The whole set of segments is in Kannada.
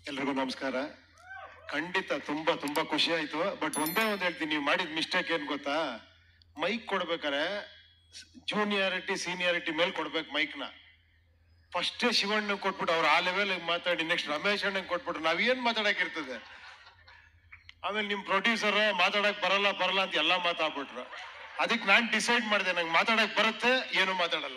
ಎಲ್ರಿಗೂ ನಮಸ್ಕಾರ ಖಂಡಿತ ತುಂಬಾ ತುಂಬಾ ಖುಷಿ ಆಯ್ತು ಬಟ್ ಒಂದೇ ಒಂದ್ ಹೇಳ್ತೀನಿ ನೀವು ಮಾಡಿದ ಮಿಸ್ಟೇಕ್ ಏನ್ ಗೊತ್ತಾ ಮೈಕ್ ಕೊಡ್ಬೇಕಾರೆ ಜೂನಿಯಾರಿಟಿ ಸೀನಿಯಾರಿಟಿ ಮೇಲೆ ಕೊಡ್ಬೇಕು ಮೈಕ್ ನ ಫಸ್ಟೇ ಶಿವಣ್ಣ ಕೊಟ್ಬಿಟ್ಟು ಅವ್ರು ಆ ಲೆವೆಲ್ ಮಾತಾಡಿ ನೆಕ್ಸ್ಟ್ ರಮೇಶ್ ಅಣ್ಣಂಗ್ ಕೊಟ್ಬಿಟ್ರು ನಾವ್ ಏನ್ ಮಾತಾಡಕ್ ಇರ್ತದೆ ಆಮೇಲೆ ನಿಮ್ ಪ್ರೊಡ್ಯೂಸರ್ ಮಾತಾಡಕ್ ಬರಲ್ಲ ಬರಲ್ಲ ಅಂತ ಎಲ್ಲಾ ಮಾತಾಡ್ಬಿಟ್ರು ಅದಕ್ಕೆ ನಾನ್ ಡಿಸೈಡ್ ಮಾಡಿದೆ ನಂಗೆ ಮಾತಾಡಕ್ ಬರುತ್ತೆ ಏನು ಮಾತಾಡಲ್ಲ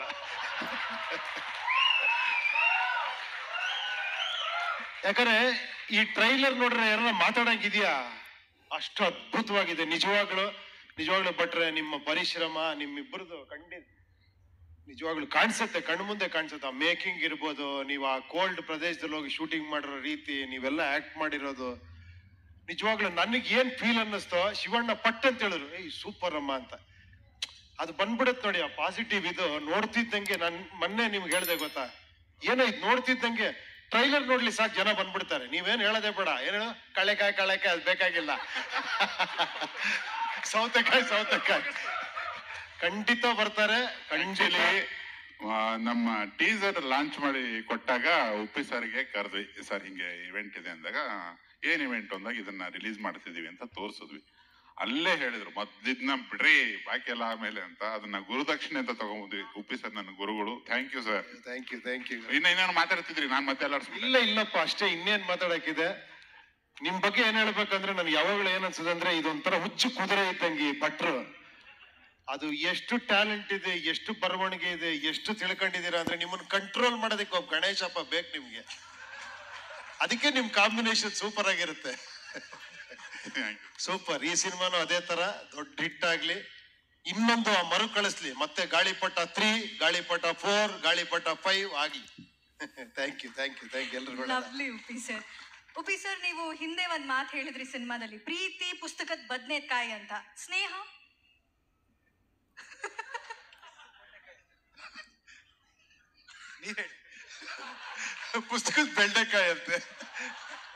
ಯಾಕಂದ್ರೆ ಈ ಟ್ರೈಲರ್ ನೋಡ್ರೆ ಯಾರನ್ನ ಮಾತಾಡಂಗಿದ್ಯಾ ಅಷ್ಟು ಅದ್ಭುತವಾಗಿದೆ ನಿಜವಾಗ್ಲು ನಿಜವಾಗ್ಲು ಭಟ್ರೆ ನಿಮ್ಮ ಪರಿಶ್ರಮ ನಿಮ್ಮಿಬ್ಬರದು ಖಂಡಿತ ನಿಜವಾಗ್ಲು ಕಾಣಿಸುತ್ತೆ ಕಣ್ಣು ಮುಂದೆ ಕಾಣಿಸುತ್ತೆ ಆ ಮೇಕಿಂಗ್ ಇರ್ಬೋದು ನೀವು ಆ ಕೋಲ್ಡ್ ಪ್ರದೇಶದಲ್ಲಿ ಹೋಗಿ ಶೂಟಿಂಗ್ ಮಾಡಿರೋ ರೀತಿ ನೀವೆಲ್ಲ ಆಕ್ಟ್ ಮಾಡಿರೋದು ನಿಜವಾಗ್ಲು ನನಗೆ ಏನ್ ಫೀಲ್ ಅನ್ನಿಸ್ತೋ ಶಿವಣ್ಣ ಪಟ್ ಅಂತ ಹೇಳಿದ್ರು ಏಯ್ ಸೂಪರ್ ಅಮ್ಮ ಅಂತ ಅದು ಬಂದ್ಬಿಡತ್ ನೋಡಿ ಆ ಪಾಸಿಟಿವ್ ಇದು ನೋಡ್ತಿದ್ದಂಗೆ ನನ್ ಮೊನ್ನೆ ನಿಮ್ಗೆ ಹೇಳ್ದೆ ಗೊತ್ತಾ ಏನೋ ಇದು ನೋಡ್ತಿದ್ದಂಗೆ ಟ್ರೈಲರ್ ನೋಡ್ಲಿ ಸಾಕು ಜನ ಬಂದ್ಬಿಡ್ತಾರೆ ನೀವೇನ್ ಹೇಳೋದೇ ಬೇಡ ಏನು ಕಳೆಕಾಯಿ ಕಳೆಕಾಯಿ ಅದು ಬೇಕಾಗಿಲ್ಲ ಸೌತೆಕಾಯಿ ಸೌತೆಕಾಯಿ ಖಂಡಿತ ಬರ್ತಾರೆ ಖಂಡಿತ ಆ, ನಮ್ಮ ಟೀಸರ್ ಲಾಂಚ್ ಮಾಡಿ ಕೊಟ್ಟಾಗ ಉಪ್ಪಿ ಸರ್ಗೆ ಕರೆದ್ವಿ ಸರ್ ಹಿಂಗೆ ಇವೆಂಟ್ ಇದೆ ಅಂದಾಗ ಏನ್ ಇವೆಂಟ್ ಅಂದಾಗ ಇದನ್ನ ರಿಲೀಸ್ ಮಾಡ್ತಿದೀವಿ ಅಂತ ತೋರ್ಸಿದ್ವಿ ಅಲ್ಲೇ ಹೇಳಿದ್ರು ಮೊದ್ಲಿದ್ನ ಬಿಡ್ರಿ ಬಾಕಿ ಎಲ್ಲ ಆಮೇಲೆ ಅಂತ ಅದನ್ನ ಗುರುದಕ್ಷಿಣೆ ಅಂತ ತಗೊಂಡ್ಬಂದ್ವಿ ಉಪ್ಪಿ ಸರ್ ನನ್ನ ಗುರುಗಳು thank you sir thank you thank you ಇನ್ನ ಇನ್ನೇನು ಮಾತಾಡ್ತಿದ್ರಿ ನಾನ್ ಮತ್ತೆ ಎಲ್ಲ ಇಲ್ಲ ಇಲ್ಲಪ್ಪ ಅಷ್ಟೇ ಇನ್ನೇನ್ ಮಾತಾಡಕ್ಕಿದೆ ನಿಮ್ ಬಗ್ಗೆ ಏನ್ ಹೇಳ್ಬೇಕಂದ್ರೆ ನನ್ಗೆ ಯಾವಾಗ್ಲೂ ಏನ್ ಅನ್ಸುತ್ತೆ ಅಂದ್ರೆ ಇದೊಂಥರ ಹುಚ್ಚು ಕುದುರೆ ಇದ್ದಂಗೆ ಈ ಭಟ್ರು ಅದು ಎಷ್ಟು ಟ್ಯಾಲೆಂಟ್ ಇದೆ ಎಷ್ಟು ಬರವಣಿಗೆ ಇದೆ ಎಷ್ಟು ತಿಳ್ಕೊಂಡಿದ್ದೀರಾ ಅಂದ್ರೆ ನಿಮ್ಮನ್ನ ಕಂಟ್ರೋಲ್ ಮಾಡೋದಕ್ಕೆ ಒಬ್ಬ ಗಣೇಶಪ್ಪ ಬೇಕು ನಿಮ್ಗೆ ಅದಕ್ಕೆ ನಿಮ್ ಕಾಂಬಿನೇಷನ್ ಸೂಪರ್ ಆಗಿರುತ್ತೆ ಸೂಪರ್ ಈ ಸಿನಿಮಾನು ಅದೇ ತರ ದೊಡ್ಡ ಹಿಟ್ ಆಗ್ಲಿ ಇನ್ನೊಂದು ಆ ಮರು ಕಳಿಸ್ಲಿ ಮತ್ತೆ ಗಾಳಿಪಟ ತ್ರೀ ಗಾಳಿಪಟ ಫೋರ್ ಗಾಳಿಪಟ ಫೈವ್ ಆಗ್ಲಿ thank you thank you thank you ಎಲ್ರಿಗೂ lovely Uppi sir Uppi sir ನೀವು ಹಿಂದೆ ಒಂದ್ ಮಾತು ಹೇಳಿದ್ರಿ ಸಿನಿಮಾದಲ್ಲಿ ಪ್ರೀತಿ ಪುಸ್ತಕದ ಬದ್ನೆಕಾಯಿ ಅಂತ ಸ್ನೇಹ ನೀವ್ ಹೇಳಿ. ಪುಸ್ತಕದ ಬೆಂಡೆಕಾಯಿ ಅಂತೆ